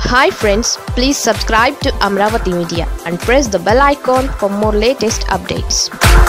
hi friends please subscribe to Amaravati media and press the bell icon for more latest updates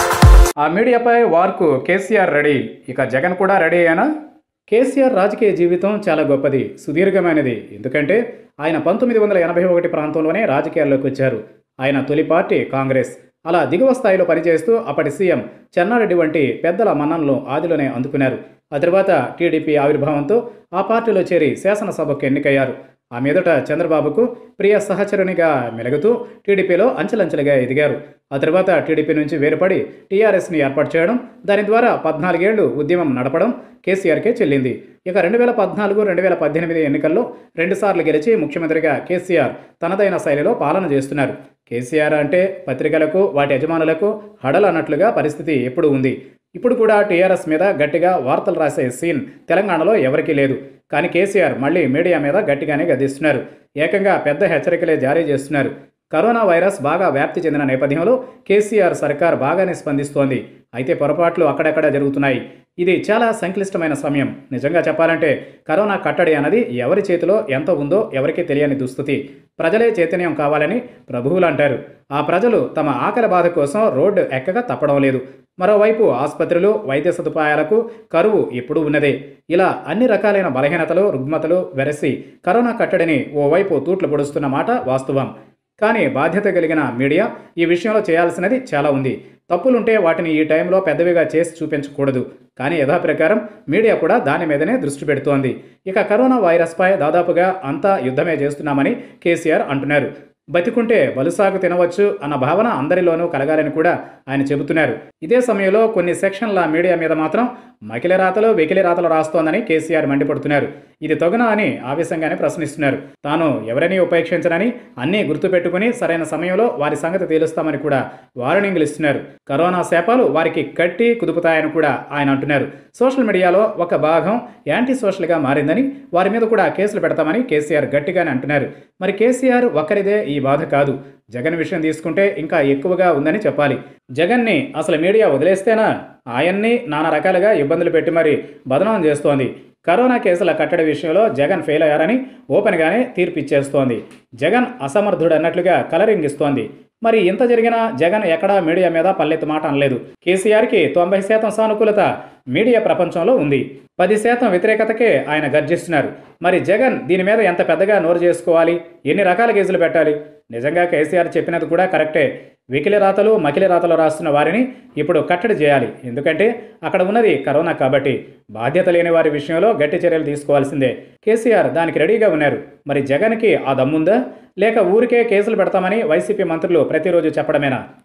ఆ మీడియాపై వార్కు KCR ready ఇక జగన్ కూడా ready అయినా కేసీఆర్ రాజకీయ జీవితం చాలా గొప్పది సుదీర్ఘమైనది ఎందుకంటే ఆయన పంతొమ్మిది వందల ఎనభై ఒకటి ప్రాంతంలోనే రాజకీయాల్లోకి వచ్చారు ఆయన తొలి పార్టీ కాంగ్రెస్ అలా దిగువ స్థాయిలో పనిచేస్తూ అప్పటి సీఎం చెన్నారెడ్డి వంటి పెద్దల మన్ననలు ఆదిలోనే అందుకున్నారు ఆ తర్వాత టీడీపీ ఆవిర్భావంతో ఆ పార్టీలో చేరి శాసనసభకు ఎన్నికయ్యారు ఆ మీదట చంద్రబాబుకు ప్రియ సహచరునిగా మెలుగుతూ టీడీపీలో అంచెలంచెలుగా ఎదిగారు ఆ తర్వాత టీడీపీ నుంచి వేరుపడి టీఆర్ఎస్ని ఏర్పాటు చేయడం దాని ద్వారా పద్నాలుగేళ్లు ఉద్యమం నడపడం కేసీఆర్కే చెల్లింది ఇక రెండు వేల పద్నాలుగు రెండు వేల పద్దెనిమిది ఎన్నికల్లో రెండుసార్లు గెలిచి ముఖ్యమంత్రిగా కేసీఆర్ తనదైన శైలిలో పాలన చేస్తున్నారు కేసీఆర్ అంటే పత్రికలకు వాటి యజమానులకు హడల్ అన్నట్లుగా పరిస్థితి ఎప్పుడు ఉంది ఇప్పుడు కూడా టీఆర్ఎస్ మీద గట్టిగా వార్తలు రాసే సీన్ తెలంగాణలో ఎవరికీ లేదు కానీ కేసీఆర్ మళ్ళీ మీడియా మీద గట్టిగానే గదిస్తున్నారు ఏకంగా పెద్ద హెచ్చరికలే జారీ చేస్తున్నారు కరోనా వైరస్ బాగా వ్యాప్తి చెందిన నేపథ్యంలో కేసీఆర్ సర్కార్ బాగానే స్పందిస్తోంది అయితే పొరపాట్లు అక్కడక్కడ జరుగుతున్నాయి ఇది చాలా సంక్లిష్టమైన సమయం నిజంగా చెప్పాలంటే కరోనా కట్టడి అన్నది ఎవరి చేతిలో ఎంత ఉందో ఎవరికీ తెలియని దుస్థితి ప్రజలే చైతన్యం కావాలని ప్రభువులు అంటారు ఆ ప్రజలు తమ ఆకలి బాధ కోసం రోడ్డు ఎక్కగా తప్పడం లేదు మరోవైపు ఆసుపత్రులు వైద్య సదుపాయాలకు కరువు ఇప్పుడు ఉన్నదే ఇలా అన్ని రకాలైన బలహీనతలు రుగ్మతలు వెరసి కరోనా కట్టడిని ఓవైపు తూట్లు పొడుస్తున్న మాట వాస్తవం కానీ బాధ్యత కలిగిన మీడియా ఈ విషయంలో చేయాల్సినది చాలా ఉంది తప్పులుంటే వాటిని ఈ టైంలో పెద్దవిగా చేసి చూపించకూడదు కానీ యథాప్రకారం మీడియా కూడా దాని మీదనే దృష్టి పెడుతోంది ఇక కరోనా వైరస్పై దాదాపుగా అంతా యుద్ధమే చేస్తున్నామని కేసీఆర్ అంటున్నారు బతికుంటే బలుసాగు తినవచ్చు అన్న భావన అందరిలోనూ కలగాలని కూడా ఆయన చెబుతున్నారు ఇదే సమయంలో కొన్ని సెక్షన్ల మీడియా మీద మాత్రం మకిలి రాతలు వెకిలి రాతలు రాస్తోందని కేసీఆర్ మండిపడుతున్నారు ఇది తగునా అని ఆవేశంగానే ప్రశ్నిస్తున్నారు తాను ఎవరిని ఉపేక్షించనని అన్నీ గుర్తుపెట్టుకుని సరైన సమయంలో వారి సంగతి తేలుస్తామని కూడా వార్నింగ్లు ఇస్తున్నారు కరోనా శాపాలు వారికి కట్టి కుదుపుతాయని కూడా ఆయన అంటున్నారు సోషల్ మీడియాలో ఒక భాగం యాంటీ సోషల్గా మారిందని వారి మీద కూడా కేసులు పెడతామని కేసీఆర్ గట్టిగానే అంటున్నారు మరి కేసీఆర్ ఒక్కరిదే ఈ బాధ కాదు జగన్ విషయం తీసుకుంటే ఇంకా ఎక్కువగా ఉందని చెప్పాలి జగన్ని అసలు మీడియా వదిలేస్తేనా ఆయన్ని నానా రకాలుగా ఇబ్బందులు పెట్టి మరి బదనాం చేస్తోంది కరోనా కేసుల కట్టడి విషయంలో జగన్ ఫెయిల్ అయ్యారని ఓపెన్గానే తీర్పు ఇచ్చేస్తోంది జగన్ అసమర్థుడు అన్నట్లుగా కలరింగ్ ఇస్తోంది మరి ఇంత జరిగినా జగన్ ఎక్కడా మీడియా మీద పల్లెత్తు మాట అనలేదు కేసీఆర్కి తొంభై శాతం సానుకూలత మీడియా ప్రపంచంలో ఉంది పది శాతం వ్యతిరేకతకే ఆయన గర్జిస్తున్నారు మరి జగన్ దీని మీద ఎంత పెద్దగా నోరు చేసుకోవాలి ఎన్ని రకాల కేసులు పెట్టాలి నిజంగా కేసీఆర్ చెప్పినది కూడా కరెక్టే వికిలి రాతలు మకిలి రాతలు రాస్తున్న వారిని ఇప్పుడు కట్టడి చేయాలి ఎందుకంటే అక్కడ ఉన్నది కరోనా కాబట్టి బాధ్యత లేని వారి విషయంలో గట్టి చర్యలు తీసుకోవాల్సిందే కేసీఆర్ దానికి రెడీగా ఉన్నారు మరి జగన్కి ఆ దమ్ముందా లేక ఊరికే కేసులు పెడతామని వైసీపీ మంత్రులు ప్రతిరోజు చెప్పడమేనా